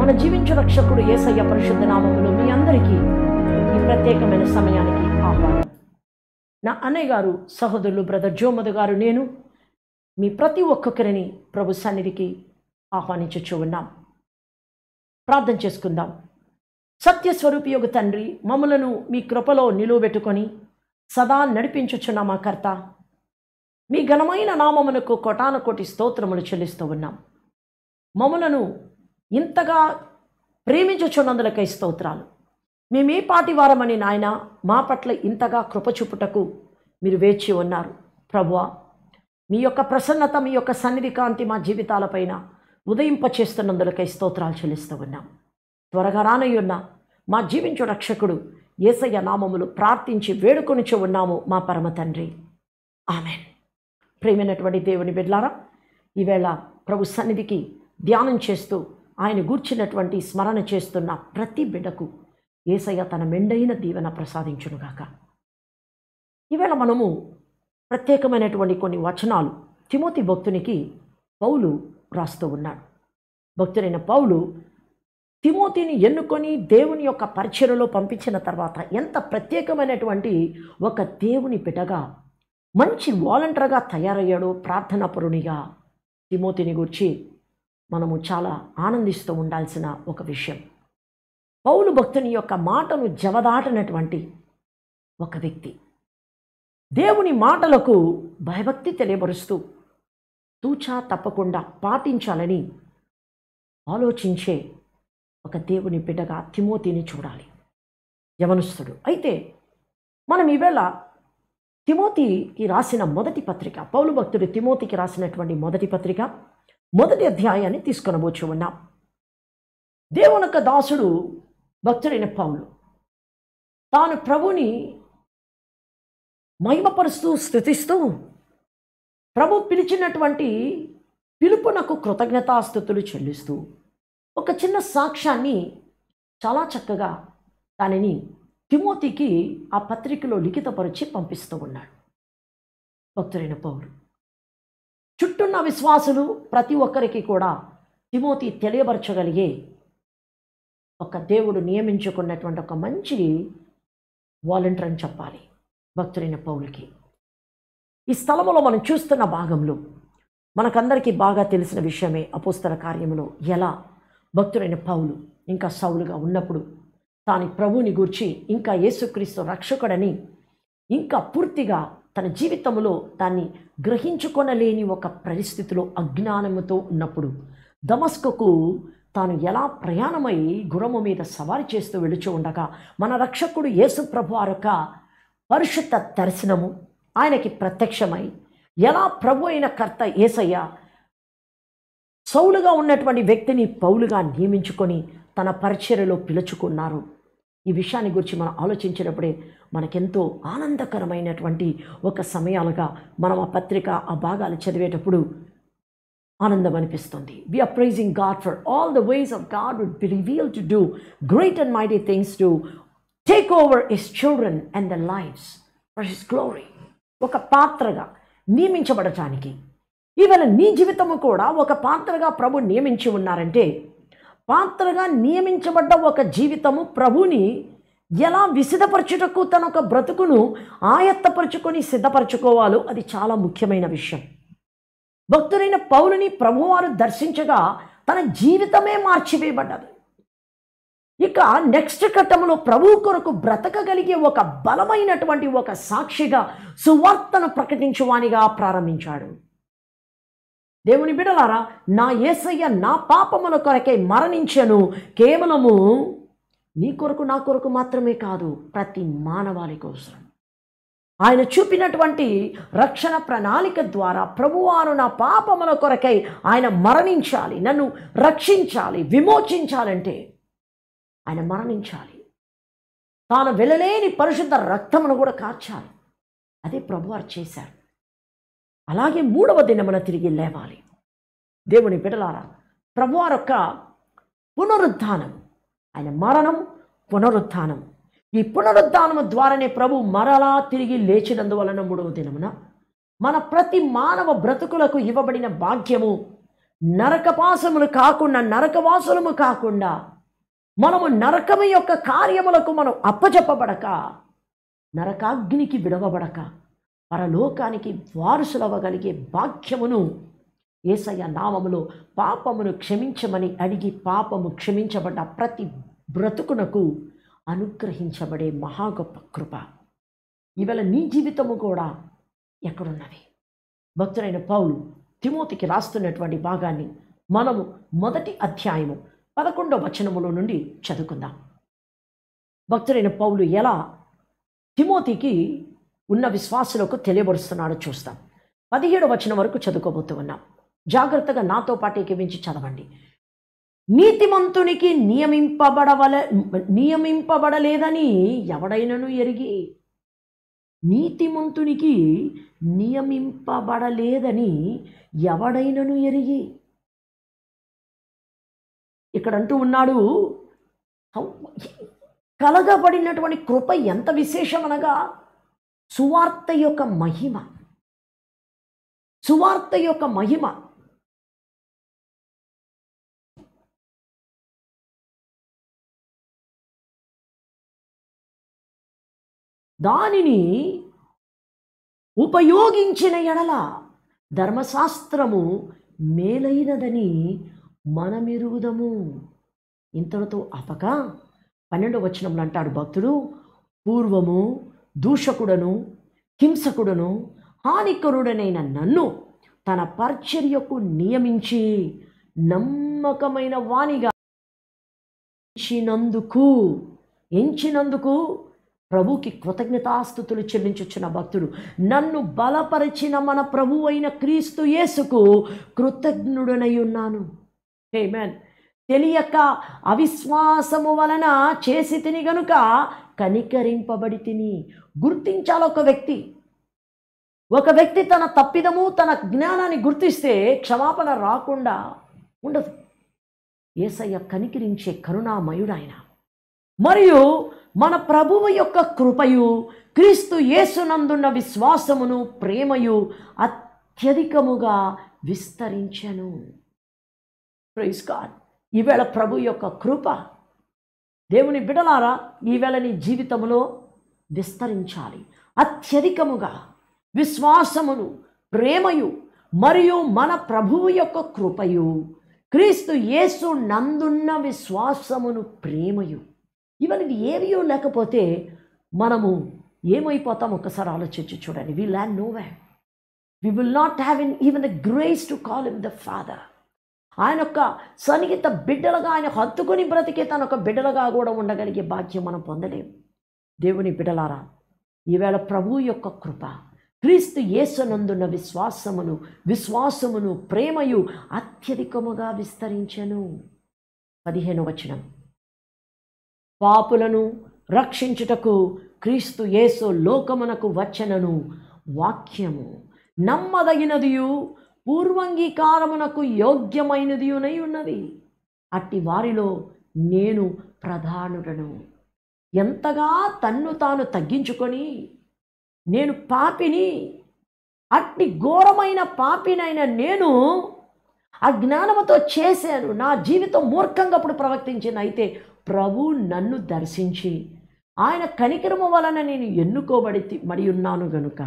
మన జీవించు రక్షకుడు ఏసయ్య పరిశుద్ధ నామములో మీ అందరికీ ఈ ప్రత్యేకమైన సమయానికి ఆహ్వానం నా అన్నయ్య గారు సహోదరులు బ్రదర్ జోమదు గారు నేను మీ ప్రతి ఒక్కొక్కరిని ప్రభు సన్నిధికి ఆహ్వానించుచూ ఉన్నాం ప్రార్థన చేసుకుందాం సత్యస్వరూపి యొక్క తండ్రి మమ్మలను మీ కృపలో నిలువబెట్టుకొని సదా నడిపించుచున్న మా కర్త మీ ఘనమైన నామమునకు కోటాన కోటి స్తోత్రములు చెల్లిస్తూ ఉన్నాం మమ్మలను ఇంతగా ప్రేమించుచున్నందులకై స్తోత్రాలు మేమే పాటి వారమని నాయన మా పట్ల ఇంతగా కృప చూపుటకు మీరు వేచి ఉన్నారు ప్రభువా మీ యొక్క ప్రసన్నత మీ యొక్క సన్నిధి కాంతి మా జీవితాలపైన ఉదయింపచేస్తున్నందులకై స్తోత్రాలు చెల్లిస్తూ ఉన్నాం త్వరగా రానయ్యున్న మా జీవించు రక్షకుడు ఏసయ్య నామములు ప్రార్థించి వేడుకొనిచు ఉన్నాము మా పరమ తండ్రి ఆమెన్ ప్రేమైనటువంటి దేవుని బిడ్లారా ఈవేళ ప్రభు సన్నిధికి ధ్యానం చేస్తూ ఆయన గూర్చినటువంటి స్మరణ చేస్తున్న ప్రతి బిడ్డకు ఏసయ్య తన మెండైన దీవెన ప్రసాదించునుగాక ఈవేళ మనము ప్రత్యేకమైనటువంటి కొన్ని వచనాలు తిమోతి భక్తునికి పౌలు రాస్తూ ఉన్నాడు భక్తుడైన పౌలు తిమోతిని ఎన్నుకొని దేవుని యొక్క పరిచయలో పంపించిన తర్వాత ఎంత ప్రత్యేకమైనటువంటి ఒక దేవుని బిడ్డగా మంచి వాలంటీర్గా తయారయ్యాడో ప్రార్థనాపరునిగా తిమోతిని గురించి మనము చాలా ఆనందిస్తూ ఉండాల్సిన ఒక విషయం పౌలు భక్తుని యొక్క మాటను జవదాటనటువంటి ఒక వ్యక్తి దేవుని మాటలకు భయభక్తి తెలియబరుస్తూ తూచా తప్పకుండా పాటించాలని ఆలోచించే ఒక దేవుని బిడ్డగా తిమోతిని చూడాలి యవనస్తుడు అయితే మనం ఈవేళ తిమోతికి రాసిన మొదటి పత్రిక పౌలు భక్తుడు తిమోతికి రాసినటువంటి మొదటి పత్రిక మొదటి అధ్యాయాన్ని తీసుకొనబోచు ఉన్నాం దేవునొక్క దాసుడు భక్తుడైన పౌలు తాను ప్రభుని మహిమపరుస్తూ స్థుతిస్తూ ప్రభు పిలిచినటువంటి పిలుపునకు కృతజ్ఞతాస్థుతులు చెల్లిస్తూ ఒక చిన్న సాక్ష్యాన్ని చాలా చక్కగా దానిని తిమోతికి ఆ పత్రికలో లిఖితపరిచి పంపిస్తూ ఉన్నాడు భక్తుడైన పౌరు చుట్టూన్న విశ్వాసులు ప్రతి ఒక్కరికి కూడా తిమోతి తెలియపరచగలిగే ఒక దేవుడు నియమించుకున్నటువంటి ఒక మంచి వాలంటీర్ అని చెప్పాలి భక్తుడైన పౌలకి ఈ స్థలంలో మనం చూస్తున్న భాగంలో మనకందరికీ బాగా తెలిసిన విషయమే అపోస్తల కార్యములో ఎలా భక్తుడైన పౌలు ఇంకా సౌలుగా ఉన్నప్పుడు తాని ప్రభుని గూర్చి ఇంకా యేసుక్రీస్తు రక్షకుడని ఇంకా పూర్తిగా తన జీవితంలో దాన్ని గ్రహించుకొనలేని ఒక పరిస్థితిలో అజ్ఞానముతో ఉన్నప్పుడు దమస్కకు తాను ఎలా ప్రయాణమై గుర్రము మీద సవారి చేస్తూ వెళుచు ఉండగా మన రక్షకుడు యేసు ప్రభు యొక్క పరిశుద్ధ దర్శనము ఆయనకి ప్రత్యక్షమై ఎలా ప్రభు అయిన కర్త ఏసయ్య సౌలుగా ఉన్నటువంటి వ్యక్తిని పౌలుగా నియమించుకొని తన పరిచర్యలో పిలుచుకున్నారు ఈ విషయాన్ని గురించి మనం ఆలోచించినప్పుడే మనకెంతో ఆనందకరమైనటువంటి ఒక సమయాలుగా మనం ఆ పత్రిక ఆ భాగాలు చదివేటప్పుడు ఆనందం అనిపిస్తుంది we're praising God for all the ways of God would be reveal to do great and mighty things to take over his children and the lives for his glory ఒక పాత్రగా నియమించబడటానికి ఈవేళ నీ జీవితము కూడా ఒక పాత్రగా ప్రభు నియమించి ఉన్నారంటే పాత్రగా నియమించబడ్డ ఒక జీవితము ప్రభుని ఎలా విసిదపరచుటకు తన ఒక బ్రతుకును ఆయత్తపరుచుకొని సిద్ధపరచుకోవాలో అది చాలా ముఖ్యమైన విషయం భక్తుడైన పౌరుని ప్రభువారు దర్శించగా తన జీవితమే మార్చివేయబడ్డది ఇక నెక్స్ట్ ఘట్టంలో ప్రభు కొరకు బ్రతకగలిగే ఒక బలమైనటువంటి ఒక సాక్షిగా సువార్తను ప్రకటించువానిగా ప్రారంభించాడు దేవుని బిడలారా నా యేసయ్య నా పాపముల కొరకై మరణించను కేవలము నీ కొరకు నా కొరకు మాత్రమే కాదు ప్రతి మానవాళి కోసం ఆయన చూపినటువంటి రక్షణ ప్రణాళిక ద్వారా ప్రభువారు నా పాపముల కొరకై ఆయన మరణించాలి నన్ను రక్షించాలి విమోచించాలంటే ఆయన మరణించాలి తాను వెళ్ళలేని పరిశుద్ధ రక్తమును కూడా కార్చాలి అదే ప్రభువారు చేశారు అలాగే మూడవ దినమున తిరిగి లేవాలి దేవుని బిడలారా ప్రభువారు యొక్క పునరుద్ధానం ఆయన మరణం పునరుద్ధానం ఈ పునరుద్ధానము ద్వారానే ప్రభు మరలా తిరిగి లేచినందువలన మూడవ దినమున మన ప్రతి మానవ బ్రతుకులకు ఇవ్వబడిన భాగ్యము నరకపాసములు కాకుండా నరకవాసులము కాకుండా మనము నరకము యొక్క కార్యములకు మనం అప్పచెప్పబడక నరకాగ్నికి విడవబడక పరలోకానికి వారసులవ్వగలిగే భాగ్యమును ఏసయ్య నామములో పాపమును క్షమించమని అడిగి పాపము క్షమించబడ్డ ప్రతి బ్రతుకునకు అనుగ్రహించబడే మహా గొప్ప కృప ఇవాళ నీ జీవితము కూడా ఎక్కడున్నది భక్తుడైన పౌలు తిమోతికి రాస్తున్నటువంటి భాగాన్ని మనము మొదటి అధ్యాయము పదకొండవ వచనములో నుండి చదువుకుందాం భక్తుడైన పౌలు ఎలా తిమోతికి ఉన్న విశ్వాసులకు తెలియబరుస్తున్నాడో చూస్తాం పదిహేడు వచనం వరకు చదువుకోబోతూ ఉన్నాం జాగ్రత్తగా నాతో పాటు ఏకీవించి చదవండి నీతిమంతునికి నియమింపబడవల నియమింపబడలేదని ఎవడైనను ఎరిగి నీతిమంతునికి నియమింపబడలేదని ఎవడైనను ఎరిగి ఇక్కడ అంటూ ఉన్నాడు కలగబడినటువంటి కృప ఎంత విశేషమనగా సువార్త యొక్క మహిమ సువార్త యొక్క మహిమ దానిని ఉపయోగించిన ఎడల ధర్మశాస్త్రము మేలైనదని మనమెరుగుదము ఇంతటితో అపక పన్నెండవ వచనంలో అంటాడు భక్తుడు పూర్వము దూషకుడను హింసకుడను హానికరుడనైన నన్ను తన పరిచర్యకు నియమించి నమ్మకమైన వానిగా ఎంచినందుకు ఎంచినందుకు ప్రభుకి కృతజ్ఞతాస్థుతులు చెల్లించుచున్న భక్తుడు నన్ను బలపరిచిన మన ప్రభు అయిన క్రీస్తు యేసుకు కృతజ్ఞుడనై ఉన్నాను మ్యాన్ తెలియక అవిశ్వాసము వలన చేసి తిని గనుక కనికరింపబడి తిని గుర్తించాలి ఒక వ్యక్తి ఒక వ్యక్తి తన తప్పిదము తన జ్ఞానాన్ని గుర్తిస్తే క్షమాపణ రాకుండా ఉండదు ఏసయ్య కనికరించే కరుణామయుడాయన మరియు మన ప్రభువు యొక్క కృపయు క్రీస్తు యేసునందున్న విశ్వాసమును ప్రేమయు అత్యధికముగా విస్తరించను ప్రైజ్ గాడ్ ఈవేళ ప్రభు యొక్క కృప దేవుని బిడలారా ఈవేళ నీ జీవితంలో విస్తరించాలి అత్యధికముగా విశ్వాసమును ప్రేమయు మరియు మన ప్రభువు యొక్క కృపయు క్రీస్తు యేసు నందున్న విశ్వాసమును ప్రేమయు ఇవన్నీ ఏవియో లేకపోతే మనము ఏమైపోతాం ఒకసారి ఆలోచించి చూడండి we land no way we will not have in even the grace to call him the father ఆయన యొక్క సన్నిహిత బిడ్డలుగా ఆయన హత్తుకొని బ్రతికే తన ఒక బిడ్డలుగా కూడా ఉండగలిగే భాగ్యం మనం పొందలేం దేవుని బిడ్డలారా ఈవేళ ప్రభు యొక్క కృప క్రీస్తు యేసునందున్న విశ్వాసమును విశ్వాసమును ప్రేమయు అత్యధికముగా విస్తరించెను పదిహేను వచనం పాపులను రక్షించుటకు క్రీస్తు యేసు లోకమునకు వచ్చనను వాక్యము నమ్మదగినదియు పూర్వంగీకారమునకు యోగ్యమైనదియునై ఉన్నది అట్టి వారిలో నేను ప్రధానుడను ఎంతగా తన్ను తాను తగ్గించుకొని నేను పాపిని అట్టి ఘోరమైన పాపినైన నేను అజ్ఞానముతో చేశాను నా జీవితం మూర్ఖంగా అప్పుడు ప్రవర్తించిన అయితే ప్రభు నన్ను దర్శించి ఆయన కనికరము వలన నేను ఎన్నుకోబడి మరి ఉన్నాను గనుక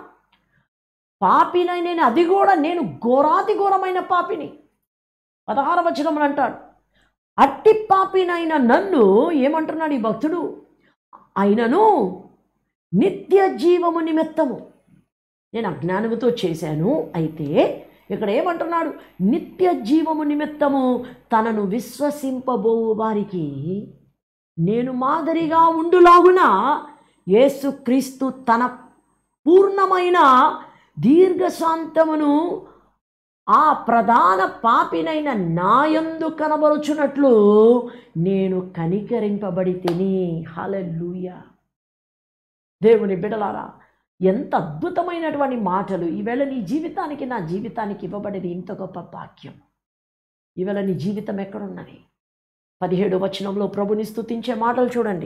పాపినై నేను అది కూడా నేను ఘోరాతి ఘోరమైన పాపిని పదహార వచనములు అంటాడు అట్టి పాపినైన నన్ను ఏమంటున్నాడు ఈ భక్తుడు అయినను నిత్య జీవము నిమిత్తము నేను అజ్ఞానముతో చేశాను అయితే ఇక్కడ ఏమంటున్నాడు నిత్య జీవము నిమిత్తము తనను విశ్వసింపబో వారికి నేను మాదిరిగా ఉండులాగున యేసుక్రీస్తు తన పూర్ణమైన దీర్ఘశాంతమును ఆ ప్రధాన పాపినైన నాయందు కనబరుచున్నట్లు నేను కనికరింపబడి తిని హలలుయ దేవుని బిడలారా ఎంత అద్భుతమైనటువంటి మాటలు ఈవేళ నీ జీవితానికి నా జీవితానికి ఇవ్వబడేది ఇంత గొప్ప భాగ్యం ఈవేళ నీ జీవితం ఎక్కడున్నది పదిహేడు వచనంలో ప్రభుని స్తుతించే మాటలు చూడండి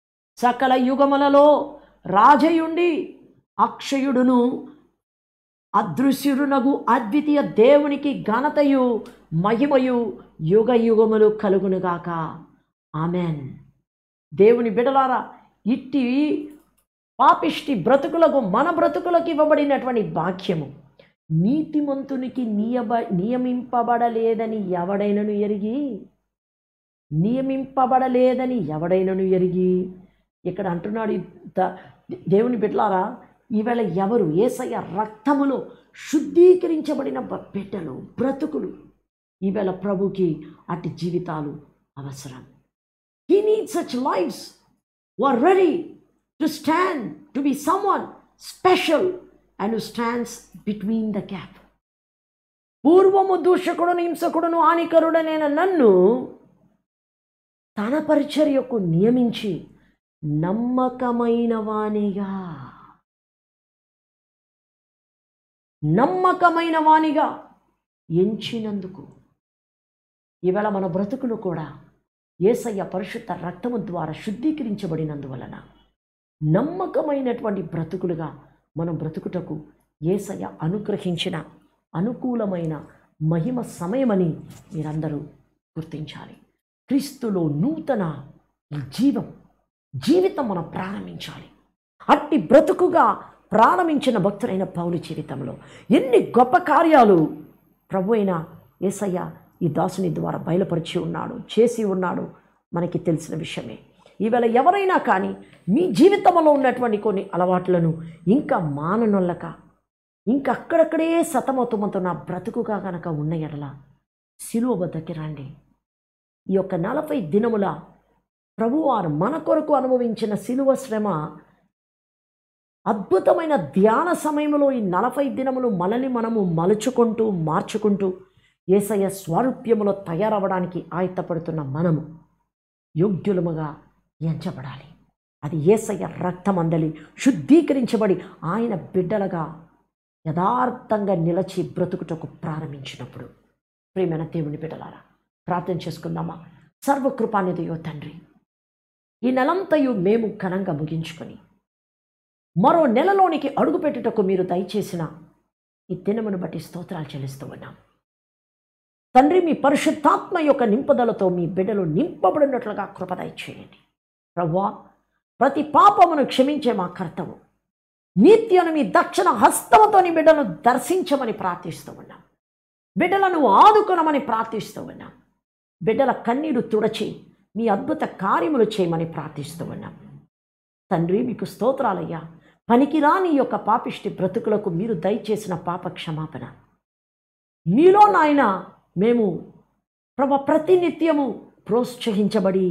సకల యుగములలో రాజయుండి అక్షయుడును అదృశ్యురునగు అద్వితీయ దేవునికి ఘనతయు మహిమయు యుగ యుగములు కలుగునుగాక ఆమెన్ దేవుని బిడలారా ఇట్టి పాపిష్టి బ్రతుకులకు మన బ్రతుకులకు ఇవ్వబడినటువంటి భాగ్యము నీతిమంతునికి నియబ నియమింపబడలేదని ఎవడైనను ఎరిగి నియమింపబడలేదని ఎవడైనను ఎరిగి ఇక్కడ అంటున్నాడు ఈ ద- దేవుని బిడ్డలారా ఈవేళ ఎవరు ఏసయ్య రక్తములో శుద్ధీకరించబడిన బ- బిడ్డలు బ్రతుకులు ఈవేళ ప్రభుకి అట్టి జీవితాలు అవసరం he need such lives were ready to stand, to be someone special and who stands between the gap. పూర్వము దూషకుడును హింసకుడును హానికరుడనైన నన్ను తన పరిచర్యకు నియమించి నమ్మకమైన వానిగా నమ్మకమైన వానిగా ఎంచినందుకు ఈవేళ మన బ్రతుకులు కూడా ఏసయ్య పరిశుద్ధ రక్తము ద్వారా శుద్ధీకరించబడినందువలన నమ్మకమైనటువంటి బ్రతుకులుగా మనం బ్రతుకుటకు ఏసయ్య అనుగ్రహించిన అనుకూలమైన మహిమ సమయమని మీరందరూ గుర్తించాలి క్రీస్తులో నూతన ఈ జీవం జీవితం మనం ప్రారంభించాలి అట్టి బ్రతుకుగా ప్రారంభించిన భక్తుడైన పౌలు జీవితంలో ఎన్ని గొప్ప కార్యాలు ప్రభు అయిన ఏసయ్య ఈ దాసుని ద్వారా బయలుపరిచి ఉన్నాడు చేసి ఉన్నాడు మనకి తెలిసిన విషయమే ఈవేళ ఎవరైనా కానీ మీ జీవితంలో ఉన్నటువంటి కొన్ని అలవాట్లను ఇంకా మాననొల్లక ఇంకా అక్కడక్కడే సతమతమవుతున్న బ్రతుకుగా కనుక ఉన్న ఎడల సిలువ వద్దకి రండి ఈ యొక్క నలభై దినముల ప్రభువారు మన కొరకు అనుభవించిన సిలువ శ్రమ అద్భుతమైన ధ్యాన సమయంలో ఈ నలభై దినములు మనల్ని మనము మలుచుకుంటూ మార్చుకుంటూ ఏసయ్య స్వారూప్యములో తయారవడానికి ఆయత్తపడుతున్న మనము యోగ్యులముగా ఎంచబడాలి అది ఏసయ్య రక్తమందలి శుద్ధీకరించబడి ఆయన బిడ్డలుగా యథార్థంగా నిలచి బ్రతుకుటకు ప్రారంభించినప్పుడు ప్రియమైన దేవుని బిడ్డలారా ప్రార్థన చేసుకుందామా సర్వకృపానిదయో తండ్రి ఈ నెలంతయు మేము ఘనంగా ముగించుకొని మరో నెలలోనికి అడుగుపెట్టుటకు మీరు దయచేసిన ఈ దినమును బట్టి స్తోత్రాలు చెల్లిస్తూ ఉన్నాం తండ్రి మీ పరిశుద్ధాత్మ యొక్క నింపుదలతో మీ బిడ్డలు నింపబడినట్లుగా కృప దయచేయండి ప్రభువా ప్రతి పాపమును క్షమించే మా కర్తవ్యం నిత్యను మీ దక్షిణ హస్తముతో నీ బిడ్డలను దర్శించమని ప్రార్థిస్తూ ఉన్నాం బిడ్డలను ఆదుకొనమని ప్రార్థిస్తూ ఉన్నాం బిడ్డల కన్నీరు తుడచి మీ అద్భుత కార్యములు చేయమని ప్రార్థిస్తూ ఉన్నాం తండ్రి మీకు స్తోత్రాలయ్యా పనికిరాని ఈ యొక్క పాపిష్టి బ్రతుకులకు మీరు దయచేసిన పాప క్షమాపణ మీలో నాయన మేము ప్రభ ప్రతినిత్యము ప్రోత్సహించబడి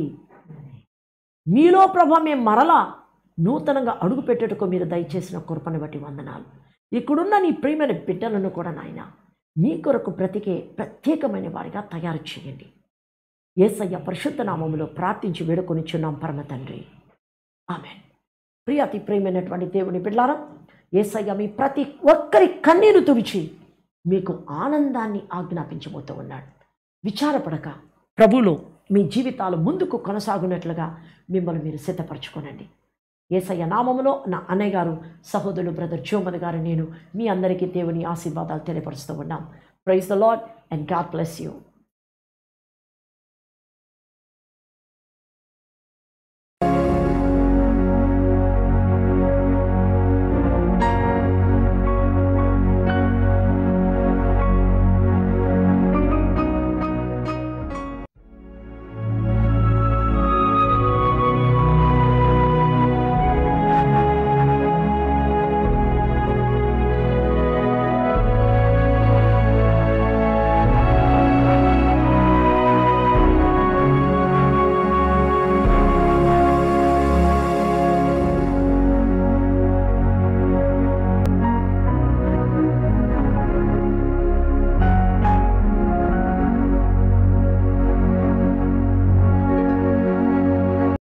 మీలో ప్రభ మేము మరలా నూతనంగా అడుగుపెట్టుటకు మీరు దయచేసిన కృపను బట్టి వందనాలు ఇక్కడున్న నీ ప్రియమైన బిడ్డలను కూడా నాయన మీ కొరకు బ్రతికే ప్రత్యేకమైన వారిగా తయారు చేయండి ఏసయ్య పరిశుద్ధ నామములో ప్రార్థించి వేడుకొనిచున్నాం పరమ తండ్రి ఆమె ప్రియ అతి ప్రియమైనటువంటి దేవుని బిడ్డారా ఏసయ్య మీ ప్రతి ఒక్కరి కన్నీరు తుడిచి మీకు ఆనందాన్ని ఆజ్ఞాపించబోతూ ఉన్నాడు విచారపడక ప్రభులో మీ జీవితాలు ముందుకు కొనసాగునట్లుగా మిమ్మల్ని మీరు సిద్ధపరచుకోనండి ఏసయ్య నామములో నా అన్నయ్య గారు సహోదరులు బ్రదర్ జోమన్ గారు నేను మీ అందరికీ దేవుని ఆశీర్వాదాలు తెలియపరుస్తూ ఉన్నాం praise the Lord and God bless you